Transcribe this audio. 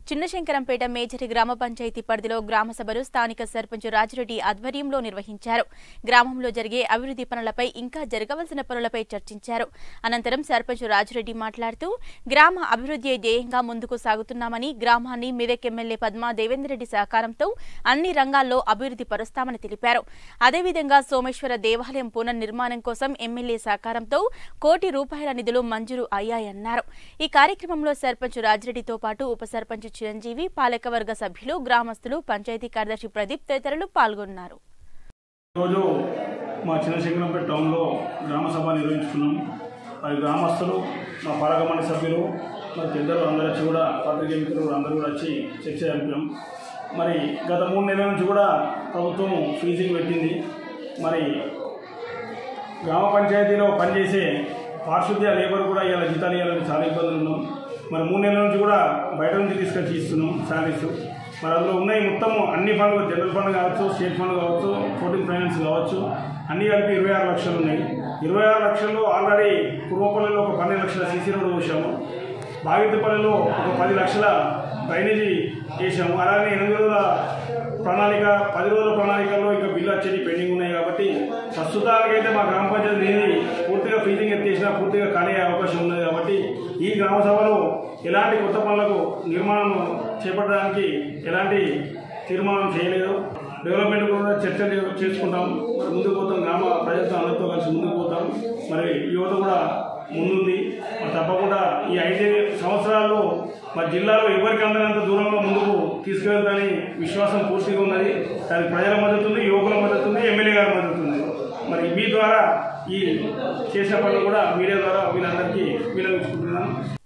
చిన్నశంకరంపేట మేజరి గ్రామ పంచాయతీ పరిధిలో గ్రామ సభలు స్థానిక సర్పంచ్ రాజిరెడ్డి ఆధ్వర్యంలో నిర్వహించారు గ్రామంలో జరిగే అభివృద్ధి పనులపై ఇంకా జరగవలసిన పనులపై చర్చించారు అనంతరం సర్పంచ్ రాజిరెడ్డి మాట్లాడుతూ గ్రామ అభివృద్ధి ధ్యేయంగా ముందుకు సాగుతున్నామని గ్రామాన్ని మెదక్ ఎమ్మెల్యే పద్మా దేవేందర్ రెడ్డి సహకారంతో అన్ని రంగాల్లో అభివృద్ధి పరుస్తామని తెలిపారు అదేవిధంగా సోమేశ్వర దేవాలయం పునర్నిర్మాణం కోసం ఎమ్మెల్యే సహకారంతో కోటి రూపాయల నిధులు మంజూరు అయ్యాయన్నారు ఈ కార్యక్రమంలో సర్పంచ్ రాజిరెడ్డితో పాటు ఉప సర్పంచ్ చిరంజీవి పాలకవర్గ సభ్యులు గ్రామస్తులు పంచాయతీ కార్యదర్శి ప్రదీప్ తదితరులు పాల్గొన్నారు ఈరోజు మా చిన్నశంకరంపేట టౌన్లో గ్రామ సభ నిర్వహించుకున్నాం మరి గ్రామస్తులు మా పాలక మండలి సభ్యులు మరి పెద్దలు అందరూ వచ్చి కూడా పత్రికా మిత్రులు అందరూ కూడా వచ్చి చర్చ జరిపాం మరి గత మూడు నెలల నుంచి కూడా ప్రభుత్వం ఫీజింగ్ పెట్టింది మరి గ్రామ పంచాయతీలో పనిచేసే పారిశుద్ధ్య లేబర్ కూడా ఇవాళ జీతాలు ఇవ్వాలని చాలా ఇబ్బందులు ఉన్నాం మరి మూడు నెలల నుంచి కూడా బయట నుంచి తీసుకొచ్చి ఇస్తున్నాం శాలరీస్ మరి అందులో ఉన్నాయి మొత్తం అన్ని ఫండ్లు జనరల్ ఫండ్ కావచ్చు స్టేట్ ఫండ్ కావచ్చు ఫోర్టీన్ ఫైనాన్స్ కావచ్చు అన్ని కలిపి ఇరవై ఆరు లక్షలు ఉన్నాయి ఇరవై ఆరు లక్షలు ఆల్రెడీ పూర్వపల్లిలో ఒక పన్నెండు లక్షల సీసీ రోడ్డు పోసాము బాగితపల్లిలో ఒక పది లక్షల డ్రైనేజీ చేసాము అలాగే ఎనిమిది రోజుల ప్రణాళిక పది రోజుల ప్రణాళికల్లో ఇంకా బిల్లు వచ్చేది పెండింగ్ ఉన్నాయి కాబట్టి ప్రస్తుతానికైతే మా గ్రామ పంచాయతీ నీది పూర్తిగా ఫీజింగ్ ఎత్తేసినా పూర్తిగా ఖాళీ అయ్యే అవకాశం ఉన్నది కాబట్టి ఈ గ్రామ సభలో ఎలాంటి కొత్త పనులకు నిర్మాణం చేపట్టడానికి ఎలాంటి తీర్మానం చేయలేదు డెవలప్మెంట్ కూడా చర్చలు చేసుకుంటాం మరి ముందుకు పోతాం గ్రామ ప్రజలతో అందరితో కలిసి ముందుకు పోతాం మరి యువత కూడా ముందుంది మరి తప్పకుండా ఈ ఐదు సంవత్సరాల్లో మరి జిల్లాలో ఎవరికి అందనంత దూరంలో ముందుకు తీసుకెళ్తాని విశ్వాసం పూర్తిగా ఉన్నది దానికి ప్రజల మద్దతు ఉంది యువకుల మద్దతు ఉంది ఎమ్మెల్యే గారి మద్దతు ఉంది మరి మీ ద్వారా ఈ చేసిన పనులు కూడా మీడియా ద్వారా వీళ్ళందరికీ వినియోగించుకుంటున్నాను